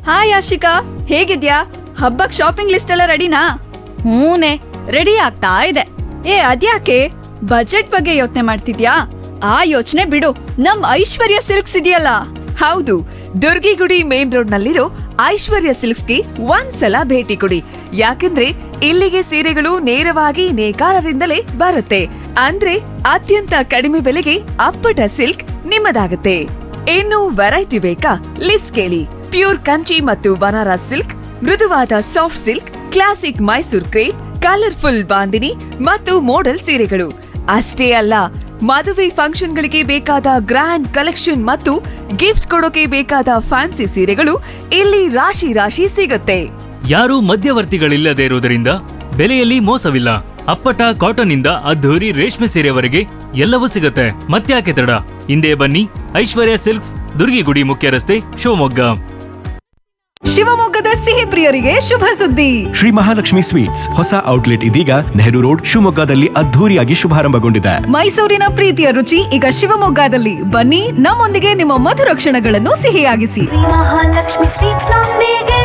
hi Ashika ಹೇಗಿದ್ಯಾ ಹಬ್ಬಕ್ shopping list ಎಲ್ಲ ರೆಡಿನಾ ಹೂನೆ ರೆಡಿ ಆಗ್ತಾ ಇದೆ ಏ ಅದ್ಯಾಕೆ ಬಜೆಟ್ ಬಗ್ಗೆ ಯೋಚನೆ ಮಾಡ್ತಿದ್ಯಾ ಆ ಯೋಚನೆ ಬಿಡು ನಮ್ ಐಶ್ವರ್ಯ ಸಿಲ್ಕ್ಸ್ ಇದೆಯಲ್ಲ ಹೌದು ದುರ್ಗಿಗುಡಿ ಮೇನ್ ರೋಡ್ ನಲ್ಲಿರೋ ಐಶ್ವರ್ಯ ಸಿಲ್ಕ್ಸ್ಗೆ ಒಂದ್ಸಲ ಭೇಟಿ ಕೊಡಿ ಯಾಕಂದ್ರೆ ಇಲ್ಲಿಗೆ ಸೀರೆಗಳು ನೇರವಾಗಿ ನೇಕಾರರಿಂದಲೇ ಬರುತ್ತೆ ಅಂದ್ರೆ ಅತ್ಯಂತ ಕಡಿಮೆ ಬೆಲೆಗೆ ಅಪ್ಪಟ ಸಿಲ್ಕ್ ನಿಮ್ಮದಾಗುತ್ತೆ ಇನ್ನು ವೆರೈಟಿ ಬೇಕಾ ಲಿಸ್ಟ್ ಕೇಳಿ ಪ್ಯೂರ್ ಕಂಚಿ ಮತ್ತು ಬನಾರಸ್ ಸಿಲ್ಕ್ ಮೃದುವಾದ soft silk classic Mysore crepe colourful bandhani ಮತ್ತು ಮೋಡಲ್ ಸೀರೆಗಳು ಅಷ್ಟೇ ಅಲ್ಲ ಮದುವೆ ಫಂಕ್ಷನ್ಗಳಿಗೆ ಬೇಕಾದ ಗ್ರ್ಯಾಂಡ್ ಕಲೆಕ್ಷನ್ ಮತ್ತು ಗಿಫ್ಟ್ ಕೊಡೋಕೆ ಬೇಕಾದ ಫ್ಯಾನ್ಸಿ ಸೀರೆಗಳು ಇಲ್ಲಿ ರಾಶಿ ರಾಶಿ ಸಿಗುತ್ತೆ ಯಾರೂ ಮಧ್ಯವರ್ತಿಗಳಿಲ್ಲದೆ ಇರುವುದರಿಂದ ಬೆಲೆಯಲ್ಲಿ ಮೋಸವಿಲ್ಲ ಅಪ್ಪಟ ಕಾಟನ್ ಇಂದ ಅದ್ಧೂರಿ ರೇಷ್ಮೆ ಸೀರೆವರೆಗೆ ಎಲ್ಲವೂ ಸಿಗುತ್ತೆ ಮತ್ತ್ಯಾಕೆ ತಡ ಹಿಂದೆ ಬನ್ನಿ ಐಶ್ವರ್ಯ ಸಿಲ್ಕ್ಸ್ ದುರ್ಗಿಗುಡಿ ಮುಖ್ಯ ರಸ್ತೆ ಶಿವಮೊಗ್ಗ ಶಿವಮೊಗ್ಗದ ಸಿಹಿ ಪ್ರಿಯರಿಗೆ ಶುಭ ಸುದ್ದಿ ಶ್ರೀ ಮಹಾಲಕ್ಷ್ಮಿ ಸ್ವೀಟ್ಸ್ ಹೊಸ ಔಟ್ಲೆಟ್ ಇದೀಗ ನೆಹರು ರೋಡ್ ಶಿವಮೊಗ್ಗದಲ್ಲಿ ಅದ್ಧೂರಿಯಾಗಿ ಶುಭಾರಂಭಗೊಂಡಿದೆ ಮೈಸೂರಿನ ಪ್ರೀತಿಯ ರುಚಿ ಈಗ ಶಿವಮೊಗ್ಗದಲ್ಲಿ ಬನ್ನಿ ನಮ್ಮೊಂದಿಗೆ ನಿಮ್ಮ ಮಧುರ ಕ್ಷಣಗಳನ್ನು ಸಿಹಿಯಾಗಿಸಿ ಮಹಾಲಕ್ಷ್ಮಿ ಸ್ವೀಟ್ಸ್ ನೊಂದಿಗೆ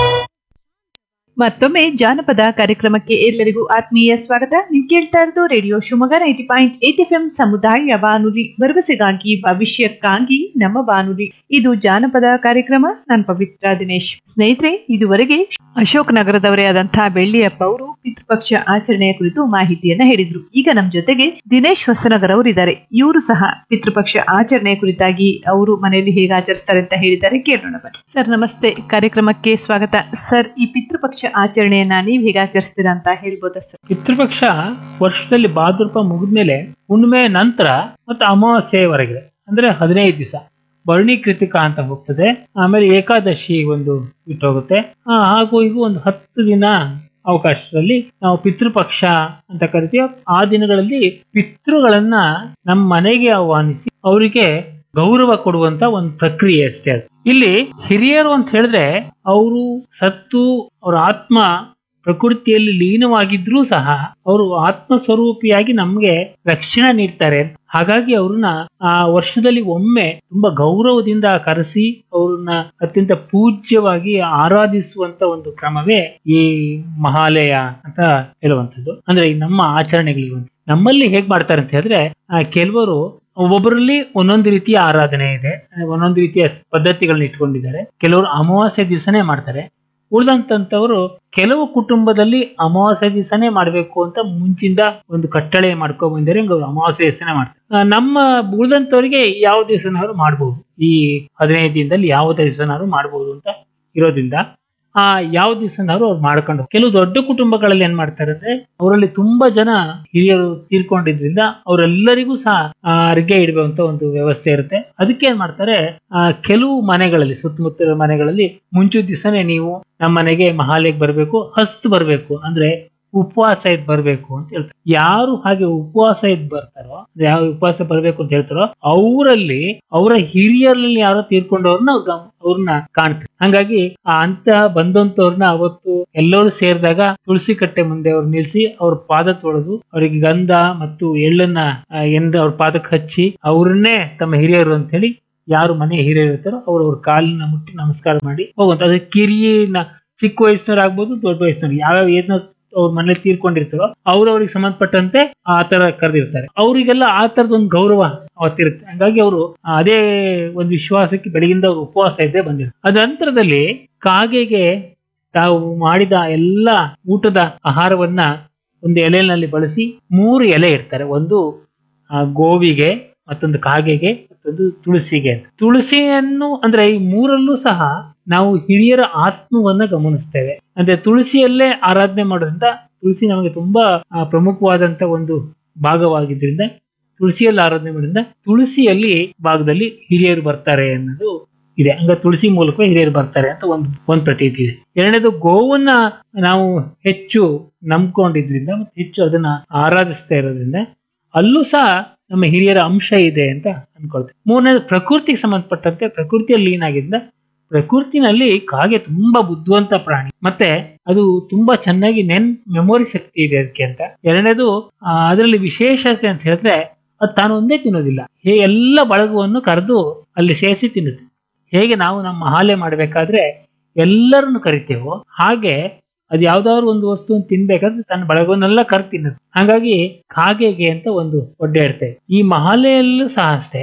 ಮತ್ತೊಮ್ಮೆ ಜಾನಪದ ಕಾರ್ಯಕ್ರಮಕ್ಕೆ ಎಲ್ಲರಿಗೂ ಆತ್ಮೀಯ ಸ್ವಾಗತ ನೀವು ಕೇಳ್ತಾ ಇರೋದು radio Shivamogga ninety point eight F M ಸಮುದಾಯ ಬಾನುಲಿ ಭರವಸೆಗಾಗಿ ಭವಿಷ್ಯಕ್ಕಾಗಿ ನಮ್ಮ ಬಾನುಲಿ ಇದು ಜಾನಪದ ಕಾರ್ಯಕ್ರಮ ನಾನು ಪವಿತ್ರ ದಿನೇಶ್ ಸ್ನೇಹಿತರೆ ಇದುವರೆಗೆ ಅಶೋಕ್ ನಗರದವರೇ ಆದಂತಹ ಬೆಳ್ಳಿಯಪ್ಪ ಅವರು ಪಿತೃಪಕ್ಷ ಆಚರಣೆಯ ಕುರಿತು ಮಾಹಿತಿಯನ್ನ ಹೇಳಿದ್ರು ಈಗ ನಮ್ಮ ಜೊತೆಗೆ ದಿನೇಶ್ ಹೊಸನಗರ್ ಅವರು ಇದ್ದಾರೆ ಇವರು ಸಹ ಪಿತೃಪಕ್ಷ ಆಚರಣೆಯ ಕುರಿತಾಗಿ ಅವರು ಮನೆಯಲ್ಲಿ ಹೇಗೆ ಆಚರಿಸ್ತಾರೆ ಅಂತ ಹೇಳಿದ್ದಾರೆ ಕೇಳೋಣ ಬನ್ನಿ ಸರ್ ನಮಸ್ತೆ ಕಾರ್ಯಕ್ರಮಕ್ಕೆ ಸ್ವಾಗತ ಸರ್ ಈ ಪಿತೃಪಕ್ಷ ಆಚರಣೆಯನ್ನ ನೀವು ಹೇಗೆ ಆಚರಿಸ್ತೀರಾ ಅಂತ ಹೇಳ್ಬೋದಾ ಸರ್ ಪಿತೃಪಕ್ಷ ವರ್ಷದಲ್ಲಿ ಭಾದ್ರಪ ಮುಗಿದ್ಮೇಲೆ ಹುಣ್ಣಿಮೆ ನಂತರ ಮತ್ತು ಅಮಾವಾಸ್ಯೆಯವರೆಗೆ ಅಂದ್ರೆ ಹದಿನೈದು ದಿವಸ ಭರಣಿ ಕೃತಿಕಾ ಅಂತ ಹೋಗ್ತದೆ ಆಮೇಲೆ ಏಕಾದಶಿ ಒಂದು ಇಟ್ಟೋಗುತ್ತೆ ಆ, ಹಾಗೂ ಇದು ಒಂದು ಹತ್ತು ದಿನ ಅವಕಾಶದಲ್ಲಿ ನಾವು ಪಿತೃಪಕ್ಷ ಅಂತ ಕರಿತೀವಿ ಆ ದಿನಗಳಲ್ಲಿ ಪಿತೃಗಳನ್ನ ನಮ್ಮ ಮನೆಗೆ ಆಹ್ವಾನಿಸಿ ಅವರಿಗೆ ಗೌರವ ಕೊಡುವಂತ ಒಂದು ಪ್ರಕ್ರಿಯೆ ಅಷ್ಟೇ ಅದು ಇಲ್ಲಿ ಹಿರಿಯರು ಅಂತ ಹೇಳಿದ್ರೆ ಅವರು ಸತ್ತು ಅವರ ಆತ್ಮ ಪ್ರಕೃತಿಯಲ್ಲಿ ಲೀನವಾಗಿದ್ರೂ ಸಹ ಅವರು ಆತ್ಮ ಸ್ವರೂಪಿಯಾಗಿ ನಮ್ಗೆ ರಕ್ಷಣೆ ನೀಡ್ತಾರೆ ಹಾಗಾಗಿ ಅವ್ರನ್ನ ಆ ವರ್ಷದಲ್ಲಿ ಒಮ್ಮೆ ತುಂಬಾ ಗೌರವದಿಂದ ಕರೆಸಿ ಅವ್ರನ್ನ ಅತ್ಯಂತ ಪೂಜ್ಯವಾಗಿ ಆರಾಧಿಸುವಂತ ಒಂದು ಕ್ರಮವೇ ಈ ಮಹಾಲಯ ಅಂತ ಹೇಳುವಂಥದ್ದು ಅಂದ್ರೆ ಈ ನಮ್ಮ ಆಚರಣೆಗಳಿರುವಂತ ನಮ್ಮಲ್ಲಿ ಹೇಗ್ ಮಾಡ್ತಾರೆ ಅಂತ ಹೇಳಿದ್ರೆ ಆ, ಕೆಲವರು ಒಬ್ಬೊಬ್ಬರಲ್ಲಿ ಒಂದೊಂದು ರೀತಿಯ ಆರಾಧನೆ ಇದೆ ಒಂದೊಂದು ರೀತಿಯ ಪದ್ಧತಿಗಳನ್ನ ಇಟ್ಕೊಂಡಿದ್ದಾರೆ ಕೆಲವರು ಅಮಾವಾಸ್ಯೆ ದಿವಸನೇ ಮಾಡ್ತಾರೆ ಉಳಿದಂತವರು ಕೆಲವು ಕುಟುಂಬದಲ್ಲಿ ಅಮಾವಾಸ್ಯೆ ದಿವಸನೇ ಮಾಡಬೇಕು ಅಂತ ಮುಂಚಿಂದ ಒಂದು ಕಟ್ಟಳೆ ಮಾಡ್ಕೊಂಡ್ ಬಂದರೆ ಅವ್ರು ಅಮಾವಾಸ್ಯೆ ದಿವಸನೇ ಮಾಡ್ತಾರೆ ಆ, ನಮ್ಮ ಉಳಿದಂತವರಿಗೆ ಯಾವ ದಿವಸನಾದ್ರು ಮಾಡ್ಬೋದು ಈ ಹದಿನೈದು ದಿನದಲ್ಲಿ ಯಾವ ದಿವಸನಾದ್ರು ಮಾಡ್ಬೋದು ಅಂತ ಇರೋದ್ರಿಂದ ಆ ಯಾವ ದಿವಸನಾದ್ರು ಅವ್ರು ಮಾಡ್ಕೊಂಡು ಕೆಲವು ದೊಡ್ಡ ಕುಟುಂಬಗಳಲ್ಲಿ ಏನ್ ಮಾಡ್ತಾರೆ ಅಂದ್ರೆ ಅವರಲ್ಲಿ ತುಂಬಾ ಜನ ಹಿರಿಯರು ತೀರ್ಕೊಂಡಿದ್ರಿಂದ ಅವರೆಲ್ಲರಿಗೂ ಸಹ ಆ, ಅರ್ಗೆ ಇಡುವಂತ ಒಂದು ವ್ಯವಸ್ಥೆ ಇರುತ್ತೆ ಅದಕ್ಕೆ ಏನ್ ಮಾಡ್ತಾರೆ ಆ, ಕೆಲವು ಮನೆಗಳಲ್ಲಿ ಸುತ್ತಮುತ್ತಲ ಮನೆಗಳಲ್ಲಿ ಮುಂಚೆ ದಿವಸನೇ ನೀವು ನಮ್ಮ ಮನೆಗೆ ಮಹಾಲಿಗೆ ಬರಬೇಕು ಹಸ್ತ್ ಬರಬೇಕು ಅಂದ್ರೆ ಉಪವಾಸ ಇದ್ ಬರ್ಬೇಕು ಅಂತ ಹೇಳ್ತಾರೆ ಯಾರು ಹಾಗೆ ಉಪವಾಸ ಇದ್ ಬರ್ತಾರೋ ಯಾವ ಉಪವಾಸ ಬರ್ಬೇಕು ಅಂತ ಹೇಳ್ತಾರೋ ಅವರಲ್ಲಿ ಅವರ ಹಿರಿಯರಲ್ಲಿ ಯಾರೋ ತೀರ್ಕೊಂಡವ್ರನ್ನ ಗಮ್- ಅವ್ರನ್ನ ಕಾಣ್ತಾರೆ ಹಂಗಾಗಿ ಆ ಅಂತ ಬಂದಂತವ್ರನ್ನ ಅವತ್ತು ಎಲ್ಲರೂ ಸೇರಿದಾಗ ತುಳಸಿ ಕಟ್ಟೆ ಮುಂದೆ ಅವ್ರು ನಿಲ್ಸಿ ಅವ್ರ ಪಾದ ತೊಳೆದು ಅವರಿಗೆ ಗಂಧ ಮತ್ತು ಎಳ್ಳನ್ನ ಆ, ಎಂದ ಅವ್ರ ಪಾದಕ್ಕೆ ಹಚ್ಚಿ ಅವ್ರನ್ನೇ ತಮ್ಮ ಹಿರಿಯರು ಅಂತ ಹೇಳಿ ಯಾರು ಮನೆ ಹಿರಿಯರು ಇರ್ತಾರೋ ಅವ್ರ ಅವ್ರ ಕಾಲಿನ ಮುಟ್ಟಿ ನಮಸ್ಕಾರ ಮಾಡಿ ಹೋಗುವಂತ ಅದು ಕಿರಿಯನ ಚಿಕ್ಕ ವಯಸ್ಸಿನವ್ರು ಆಗ್ಬೋದು ದೊಡ್ಡ ವಯಸ್ಸಿನವ್ರು ಯಾವ್ಯಾವ ಏನ ಅವ್ರ ಮನೇಲಿ ತೀರ್ಕೊಂಡಿರ್ತಾರೋ ಅವ್ರವ್ರಿಗೆ ಸಂಬಂಧಪಟ್ಟಂತೆ ಆ ತರ ಕರೆದಿರ್ತಾರೆ ಅವರಿಗೆಲ್ಲ ಆ ತರದ ಒಂದು ಗೌರವ ಅವತ್ತಿರುತ್ತೆ ಹಂಗಾಗಿ ಅವರು ಅದೇ ಒಂದು ವಿಶ್ವಾಸಕ್ಕೆ ಬೆಳಗಿಂದ ಅವ್ರು ಉಪವಾಸ ಇದ್ದೇ ಬಂದಿರ್ತಾರೆ ಅದ ನಂತರದಲ್ಲಿ ಕಾಗೆಗೆ ತಾವು ಮಾಡಿದ ಎಲ್ಲ ಊಟದ ಆಹಾರವನ್ನ ಒಂದು ಎಲೆನಲ್ಲಿ ಬಳಸಿ ಮೂರು ಎಲೆ ಇಡ್ತಾರೆ ಒಂದು ಆ, ಗೋವಿಗೆ ಮತ್ತೊಂದು ಕಾಗೆಗೆ ಮತ್ತೊಂದು ತುಳಸಿಗೆ ಅಂತ ತುಳಸಿಯನ್ನು ಅಂದ್ರೆ ಈ ಮೂರಲ್ಲೂ ಸಹ ನಾವು ಹಿರಿಯರ ಆತ್ಮವನ್ನ ಗಮನಿಸ್ತೇವೆ ಅಂದ್ರೆ ತುಳಸಿಯಲ್ಲೇ ಆರಾಧನೆ ಮಾಡೋದ್ರಿಂದ ತುಳಸಿ ನಮಗೆ ತುಂಬಾ ಆ, ಪ್ರಮುಖವಾದಂತ ಒಂದು ಭಾಗವಾಗಿದ್ರಿಂದ ತುಳಸಿಯಲ್ಲಿ ಆರಾಧನೆ ಮಾಡೋದ್ರಿಂದ ತುಳಸಿಯಲ್ಲಿ ಭಾಗದಲ್ಲಿ ಹಿರಿಯರು ಬರ್ತಾರೆ ಅನ್ನೋದು ಇದೆ ಹಂಗ ತುಳಸಿ ಮೂಲಕ ಹಿರಿಯರು ಬರ್ತಾರೆ ಅಂತ ಒಂದು ಒಂದು ಪ್ರತೀತಿ ಇದೆ ಎರಡನೇದು ಗೋವನ್ನ ನಾವು ಹೆಚ್ಚು ನಂಬ್ಕೊಂಡಿದ್ರಿಂದ ಮತ್ತೆ ಹೆಚ್ಚು ಅದನ್ನ ಆರಾಧಿಸ್ತಾ ಇರೋದ್ರಿಂದ ಅಲ್ಲೂ ಸಹ ನಮ್ಮ ಹಿರಿಯರ ಅಂಶ ಇದೆ ಅಂತ ಅನ್ಕೊಳ್ತೇವೆ ಮೂರನೇದು ಪ್ರಕೃತಿಗೆ ಸಂಬಂಧಪಟ್ಟಂತೆ ಪ್ರಕೃತಿಯಲ್ಲಿ ಏನಾಗಿದ್ದ ಪ್ರಕೃತಿನಲ್ಲಿ ಕಾಗೆ ತುಂಬಾ ಬುದ್ಧಿವಂತ ಪ್ರಾಣಿ ಮತ್ತೆ ಅದು ತುಂಬಾ ಚೆನ್ನಾಗಿ ನೆನ್ ಮೆಮೊರಿ ಶಕ್ತಿ ಇದೆ ಅದಕ್ಕೆ ಅಂತ ಎರಡನೇದು ಆ, ಅದರಲ್ಲಿ ವಿಶೇಷತೆ ಅಂತ ಹೇಳಿದ್ರೆ ಅದು ತಾನು ಒಂದೇ ತಿನ್ನೋದಿಲ್ಲ ಹೇ ಎಲ್ಲ ಬಳಗವನ್ನು ಕರೆದು ಅಲ್ಲಿ ಸೇರಿಸಿ ತಿನ್ನುತ್ತೆ ಹೇಗೆ ನಾವು ನಮ್ಮ ಹಾಲೆ ಮಾಡಬೇಕಾದ್ರೆ ಎಲ್ಲರನ್ನು ಕರಿತೇವೋ ಹಾಗೆ ಅದು ಯಾವ್ದಾದ್ರು ಒಂದು ವಸ್ತುವನ್ನು ತಿನ್ಬೇಕಾದ್ರೆ ತನ್ನ ಬಳಗವನ್ನೆಲ್ಲ ಕರ್ ತಿನ್ನುತ್ತೆ ಹಾಗಾಗಿ ಕಾಗೆಗೆ ಅಂತ ಒಂದು ಒಡ್ಡೆ ಇಡ್ತೇವೆ ಈ ಮಹಾಲೆಯಲ್ಲೂ ಸಹ ಅಷ್ಟೇ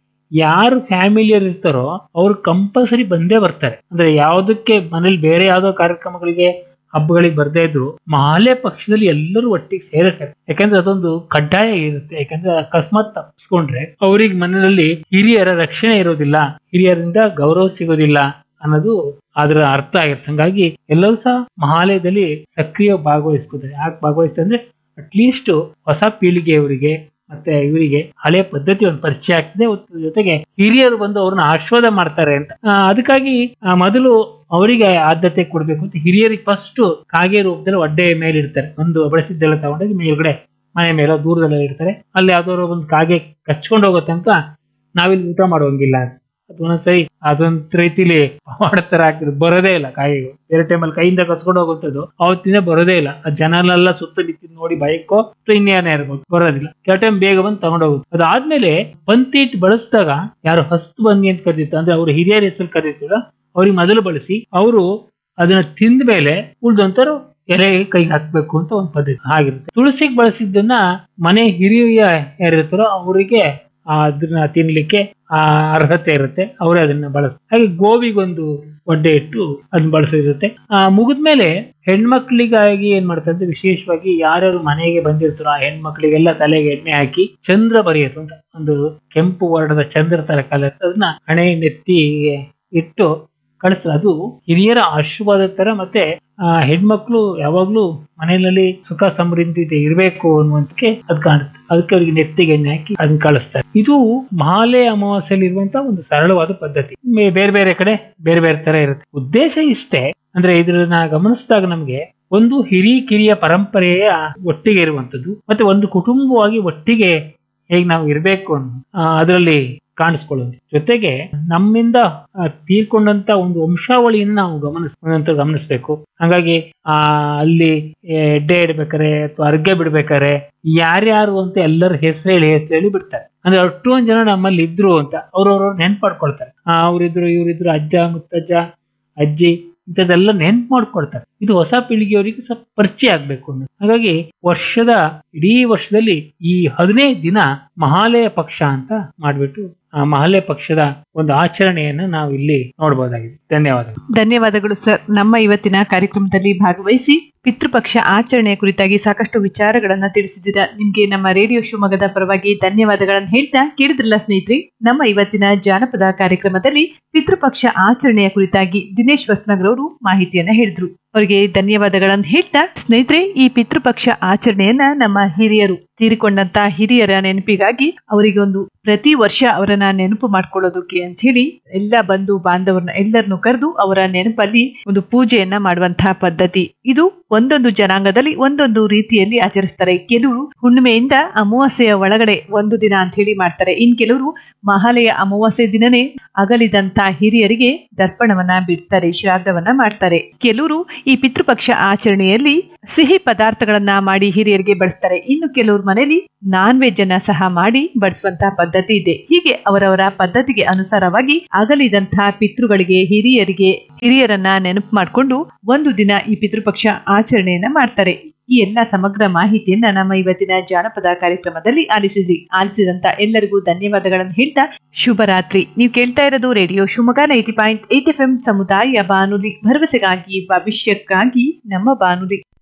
ಯಾರು ಫ್ಯಾಮಿಲಿಯರ್ ಇರ್ತಾರೋ ಅವ್ರು ಕಂಪಲ್ಸರಿ ಬಂದೇ ಬರ್ತಾರೆ ಅಂದ್ರೆ ಯಾವುದಕ್ಕೆ ಮನೇಲಿ ಬೇರೆ ಯಾವ್ದೋ ಕಾರ್ಯಕ್ರಮಗಳಿಗೆ ಹಬ್ಬಗಳಿಗೆ ಬರ್ದೇ ಇದ್ರು ಮಹಾಲೆ ಪಕ್ಷದಲ್ಲಿ ಎಲ್ಲರೂ ಒಟ್ಟಿಗೆ ಸೇರಿಸ್ತಾರೆ ಯಾಕಂದ್ರೆ ಅದೊಂದು ಕಡ್ಡಾಯ ಇರುತ್ತೆ ಯಾಕಂದ್ರೆ ಅಕಸ್ಮಾತ್ ತಪ್ಪಿಸ್ಕೊಂಡ್ರೆ ಅವ್ರಿಗೆ ಮನೆಯಲ್ಲಿ ಹಿರಿಯರ ರಕ್ಷಣೆ ಇರೋದಿಲ್ಲ ಹಿರಿಯರಿಂದ ಗೌರವ ಸಿಗೋದಿಲ್ಲ ಅನ್ನೋದು ಅದರ ಅರ್ಥ ಆಗಿರುತ್ತೆ ಹಂಗಾಗಿ ಎಲ್ಲರೂ ಸಹ ಮಹಾಲಯದಲ್ಲಿ ಸಕ್ರಿಯ ಭಾಗವಹಿಸ್ಕೋತಾರೆ ಯಾಕೆ ಭಾಗವಹಿಸ್ತಾರೆ ಅಂದ್ರೆ ಅಟ್ಲೀಸ್ಟ್ ಹೊಸ ಪೀಳಿಗೆಯವರಿಗೆ ಮತ್ತೆ ಇವರಿಗೆ ಹಳೆ ಪದ್ಧತಿ ಒಂದು ಪರಿಚಯ ಆಗ್ತದೆ ಮತ್ತು ಜೊತೆಗೆ ಹಿರಿಯರು ಬಂದು ಅವ್ರನ್ನ ಆಶೀರ್ವಾದ ಮಾಡ್ತಾರೆ ಅಂತ ಆ, ಅದಕ್ಕಾಗಿ ಆ, ಮೊದಲು ಅವರಿಗೆ ಆದ್ಯತೆ ಕೊಡಬೇಕು ಅಂತ ಹಿರಿಯರಿಗೆ ಫಸ್ಟ್ ಕಾಗೆ ರೂಪದಲ್ಲಿ ಒಡ್ಡೆ ಮೇಲೆ ಇಡ್ತಾರೆ ಒಂದು ಬಳಸಿದ್ದೆಲ್ಲ ತಗೊಂಡೋಗಿ ಮೇಲ್ಗಡೆ ಮನೆ ಮೇಲೆ ದೂರದಲ್ಲೇ ಇಡ್ತಾರೆ ಅಲ್ಲಿ ಯಾವ್ದಾದ್ರು ಒಂದು ಕಾಗೆ ಕಚ್ಕೊಂಡು ಹೋಗೋ ತನಕ ನಾವಿಲ್ಲಿ ಊಟ ಮಾಡುವಂಗಿಲ್ಲ ಅದು ಒಂದೊಂದ್ಸರಿ ಅದೊಂದ್ ರೀತಿಲಿ ತರ ಆಗ್ತದೆ ಬರೋದೇ ಇಲ್ಲ ಕಾಯಿಗಳು ಬೇರೆ ಟೈಮಲ್ಲಿ ಕೈಯಿಂದ ಕಸ್ಕೊಂಡು ಹೋಗುವಂಥದ್ದು ಅವತ್ತಿನ ಬರೋದೇ ಇಲ್ಲ ಆ ಜನನೆಲ್ಲ ಸುತ್ತ ನಿಂತು ನೋಡಿ ಬೈಕೋ ಇನ್ನೇನೇ ಇರ್ಬೋದು ಬರೋದಿಲ್ಲ ಕೆಲವು ಟೈಮ್ ಬೇಗ ಬಂದು ತಗೊಂಡೋಗುತ್ತೆ ಅದಾದ್ಮೇಲೆ ಪಂತಿ ಇಟ್ಟು ಬಳಸಿದಾಗ ಯಾರು ಹಸ್ತು ಬನ್ನಿ ಅಂತ ಕರೀತಾರೆ ಅಂದ್ರೆ ಅವ್ರು ಹಿರಿಯರ ಹೆಸರು ಕರೀತಾರ ಅವ್ರಿಗೆ ಮೊದಲು ಬಳಸಿ ಅವರು ಅದನ್ನ ತಿಂದ ಮೇಲೆ ಉಳ್ದಂತರು ಎಲೆ ಕೈಗೆ ಹಾಕ್ಬೇಕು ಅಂತ ಒಂದು ಪದ್ಧತಿ ಆಗಿರುತ್ತೆ ತುಳಸಿಗೆ ಬಳಸಿದ್ದನ್ನ ಮನೆ ಹಿರಿಯ ಯಾರಿರ್ತಾರೋ ಅವರಿಗೆ ಅದನ್ನ ತಿನ್ಲಿಕ್ಕೆ ಆ ಅರ್ಹತೆ ಇರುತ್ತೆ ಅವರೇ ಅದನ್ನ ಬಳಸ್ತಾರೆ ಹಾಗೆ ಗೋವಿಗೊಂದು ಒಡ್ಡೆ ಇಟ್ಟು ಅದನ್ನ ಬಳಸೋದಿರುತ್ತೆ ಆ ಮುಗಿದ್ಮೇಲೆ ಹೆಣ್ಮಕ್ಳಿಗಾಗಿ ಏನ್ ಮಾಡ್ತಾರೆ ಅಂದ್ರೆ ವಿಶೇಷವಾಗಿ ಯಾರ್ಯಾರು ಮನೆಗೆ ಬಂದಿರ್ತಾರೋ ಆ ಹೆಣ್ಮಕ್ಳಿಗೆಲ್ಲ ತಲೆಗೆ ಎಣ್ಣೆ ಹಾಕಿ ಚಂದ್ರ ಬರೆಯೋದು ಅಂತ ಒಂದು ಕೆಂಪು ವರ್ಣದ ಚಂದ್ರ ತರ ಕಲರ್ ಅದನ್ನ ಹಣೆ ನೆತ್ತಿಗೆ ಇಟ್ಟು ಕಳಿಸ್ತಾರೆ ಅದು ಹಿರಿಯರ ಆಶೀರ್ವಾದ ತರ ಮತ್ತೆ ಆ ಹೆಣ್ಮಕ್ಳು ಯಾವಾಗ್ಲೂ ಮನೆಯಲ್ಲಿ ಸುಖ ಸಮೃದ್ಧಿ ಇರಬೇಕು ಅನ್ನುವಂತಕ್ಕೆ ಅದ್ ಕಾಣುತ್ತೆ ಅದಕ್ಕೆ ಅವ್ರಿಗೆ ನೆತ್ತಿಗೆ ಎಣ್ಣೆ ಹಾಕಿ ಅದನ್ನ ಕಳಿಸ್ತಾರೆ ಇದು ಮಹಾಲಯ ಅಮಾವಾಸ್ಯಲ್ಲಿ ಇರುವಂತಹ ಒಂದು ಸರಳವಾದ ಪದ್ಧತಿ ಮೇ- ಬೇರೆ ಬೇರೆ ಕಡೆ ಬೇರೆ ಬೇರೆ ತರ ಇರುತ್ತೆ ಉದ್ದೇಶ ಇಷ್ಟೇ ಅಂದ್ರೆ ಇದ್ರನ್ನ ಗಮನಿಸಿದಾಗ ನಮ್ಗೆ ಒಂದು ಹಿರಿ ಕಿರಿಯ ಪರಂಪರೆಯ ಒಟ್ಟಿಗೆ ಇರುವಂತದ್ದು ಮತ್ತೆ ಒಂದು ಕುಟುಂಬವಾಗಿ ಒಟ್ಟಿಗೆ ಹೇಗೆ ನಾವು ಇರಬೇಕು ಅನ್ನೋ ಅದರಲ್ಲಿ ಕಾಣಿಸ್ಕೊಳ್ಳೋದು ಜೊತೆಗೆ ನಮ್ಮಿಂದ ಆ, ತೀರ್ಕೊಂಡಂತ ಒಂದು ವಂಶಾವಳಿಯನ್ನು ನಾವು ಗಮನಿಸ್ ನಂತರ ಗಮನಿಸ್ಬೇಕು ಹಾಗಾಗಿ ಆ ಅಲ್ಲಿ ಎಡ್ಡೆ ಇಡ್ಬೇಕಾರೆ ಅಥವಾ ಅರ್ಗೆ ಬಿಡ್ಬೇಕಾರೆ ಯಾರ್ಯಾರು ಅಂತ ಎಲ್ಲರ ಹೆಸರು ಹೇಳಿ ಹೆಸರು ಹೇಳಿ ಬಿಡ್ತಾರೆ ಅಂದ್ರೆ ಅಷ್ಟೊಂದ್ ಜನ ನಮ್ಮಲ್ಲಿ ಇದ್ರು ಅಂತ ಅವ್ರವ್ರ ನೆನ್ಪು ಮಾಡ್ಕೊಳ್ತಾರೆ ಆ ಅವ್ರಿದ್ರು ಇವ್ರಿದ್ರು ಅಜ್ಜ ಮುತ್ತಜ್ಜ ಅಜ್ಜಿ ಇಂಥದ್ದೆಲ್ಲ ನೆನ್ಪು ಮಾಡ್ಕೊಳ್ತಾರೆ ಇದು ಹೊಸ ಪೀಳಿಗೆಯವರಿಗೆ ಸ್ವಲ್ಪ ಪರಿಚಯ ಆಗ್ಬೇಕು ಅನ್ನೋದು ಹಾಗಾಗಿ ವರ್ಷದ ಇಡೀ ವರ್ಷದಲ್ಲಿ ಈ ಹದಿನೈದು ದಿನ ಮಹಾಲಯ ಪಕ್ಷ ಅಂತ ಮಾಡ್ಬಿಟ್ಟು ಆ ಮಹಾಲಯ ಪಕ್ಷದ ಒಂದು ಆಚರಣೆಯನ್ನ ನಾವು ಇಲ್ಲಿ ನೋಡಬಹುದಾಗಿದೆ ಧನ್ಯವಾದಗಳು ಧನ್ಯವಾದಗಳು ಸರ್ ನಮ್ಮ ಇವತ್ತಿನ ಕಾರ್ಯಕ್ರಮದಲ್ಲಿ ಭಾಗವಹಿಸಿ ಪಿತೃಪಕ್ಷ ಆಚರಣೆಯ ಕುರಿತಾಗಿ ಸಾಕಷ್ಟು ವಿಚಾರಗಳನ್ನ ತಿಳಿಸಿದ್ದೀರಾ ನಿಮ್ಗೆ ನಮ್ಮ ರೇಡಿಯೋ ಶಿವಮೊಗ್ಗದ ಪರವಾಗಿ ಧನ್ಯವಾದಗಳನ್ನು ಹೇಳ್ತಾ ಕೇಳಿದ್ರಲ್ಲ ಸ್ನೇಹಿತರೆ ನಮ್ಮ ಇವತ್ತಿನ ಜಾನಪದ ಕಾರ್ಯಕ್ರಮದಲ್ಲಿ ಪಿತೃಪಕ್ಷ ಆಚರಣೆಯ ಕುರಿತಾಗಿ ದಿನೇಶ್ ವಸ್ನಗರ್ ಅವರು ಮಾಹಿತಿಯನ್ನ ಹೇಳಿದ್ರು ಅವರಿಗೆ ಧನ್ಯವಾದಗಳನ್ನು ಹೇಳ್ತಾ ಸ್ನೇಹಿತರೆ ಈ ಪಿತೃಪಕ್ಷ ಆಚರಣೆಯನ್ನ ನಮ್ಮ ಹಿರಿಯರು ತೀರಿಕೊಂಡಂತ ಹಿರಿಯರ ನೆನಪಿಗಾಗಿ ಅವರಿಗೆ ಒಂದು ಪ್ರತಿ ವರ್ಷ ಅವರನ್ನ ನೆನಪು ಮಾಡ್ಕೊಳ್ಳೋದಕ್ಕೆ ಅಂತ ಹೇಳಿ ಎಲ್ಲ ಬಂಧು ಬಾಂಧವರನ್ನ ಎಲ್ಲರನ್ನು ಕರೆದು ಅವರ ನೆನಪಲ್ಲಿ ಒಂದು ಪೂಜೆಯನ್ನ ಮಾಡುವಂತಹ ಪದ್ಧತಿ ಇದು ಒಂದೊಂದು ಜನಾಂಗದಲ್ಲಿ ಒಂದೊಂದು ರೀತಿಯಲ್ಲಿ ಆಚರಿಸ್ತಾರೆ ಕೆಲವರು ಹುಣ್ಣಿಮೆಯಿಂದ ಅಮಾವಾಸ್ಯೆಯ ಒಳಗಡೆ ಒಂದು ದಿನ ಅಂತ ಹೇಳಿ ಮಾಡ್ತಾರೆ ಇನ್ ಕೆಲವರು ಮಹಾಲಯ ಅಮಾವಾಸ್ಯೆ ದಿನನೇ ಅಗಲಿದಂತ ಹಿರಿಯರಿಗೆ ದರ್ಪಣವನ್ನ ಬಿಡ್ತಾರೆ ಶ್ರಾದ್ದವನ್ನ ಮಾಡ್ತಾರೆ ಕೆಲವರು ಈ ಪಿತೃಪಕ್ಷ ಆಚರಣೆಯಲ್ಲಿ ಸಿಹಿ ಪದಾರ್ಥಗಳನ್ನ ಮಾಡಿ ಹಿರಿಯರಿಗೆ ಬಡಿಸ್ತಾರೆ ಇನ್ನು ಕೆಲವ್ರ ಮನೆಯಲ್ಲಿ ನಾನ್ ವೆಜ್ ಅನ್ನ ಸಹ ಮಾಡಿ ಬಡಿಸುವಂತಹ ಪದ್ಧತಿ ಇದೆ ಹೀಗೆ ಅವರವರ ಪದ್ಧತಿಗೆ ಅನುಸಾರವಾಗಿ ಅಗಲಿದಂತಹ ಪಿತೃಗಳಿಗೆ ಹಿರಿಯರಿಗೆ ಹಿರಿಯರನ್ನ ನೆನಪು ಮಾಡಿಕೊಂಡು ಒಂದು ದಿನ ಈ ಪಿತೃಪಕ್ಷ ಆಚರಣೆಯನ್ನ ಮಾಡ್ತಾರೆ ಈ ಎಲ್ಲ ಸಮಗ್ರ ಮಾಹಿತಿಯನ್ನ ನಮ್ಮ ಇವತ್ತಿನ ಜಾನಪದ ಕಾರ್ಯಕ್ರಮದಲ್ಲಿ ಆಲಿಸಿದ್ರಿ ಆಲಿಸಿದಂತ ಎಲ್ಲರಿಗೂ ಧನ್ಯವಾದಗಳನ್ನು ಹೇಳ್ತಾ ಶುಭರಾತ್ರಿ ನೀವು ಕೇಳ್ತಾ ಇರೋದು radio Shivamogga ninety point eight F M ಸಮುದಾಯ ಬಾನುಲಿ ಭರವಸೆಗಾಗಿ ಭವಿಷ್ಯಕ್ಕಾಗಿ ನಮ್ಮ ಬಾನುಲಿ